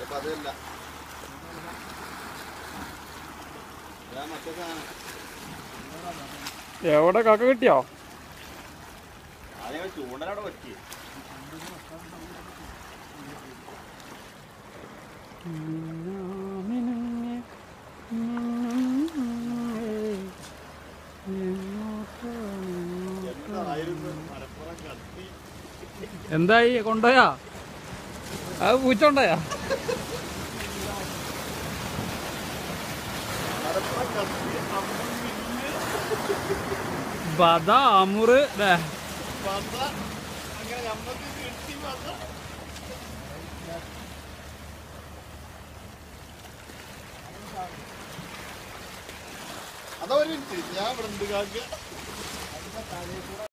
അപ്പൊ അതല്ല ഞാൻ മറ്റേ സാധനം എവിടെ കാക്ക കിട്ടിയോ ആദ്യം ചൂണ്ടനവിടെ വെക്കി എന്തായിരുന്നു മലപ്പുറം കത്തി എന്തായി കൊണ്ടോയാ അത് പൂച്ച കൊണ്ടോയാ മലപ്പുറം കത്തി അമ്പത് മില്ല് ബദ അമുറ് ദേ. പത അങ്ങനെ നമ്മക്ക് കിട്ടി പത അതാ ഒരു മിനിറ്റ് ഞാൻ ഇവിടെ ഉണ്ട് കാക്ക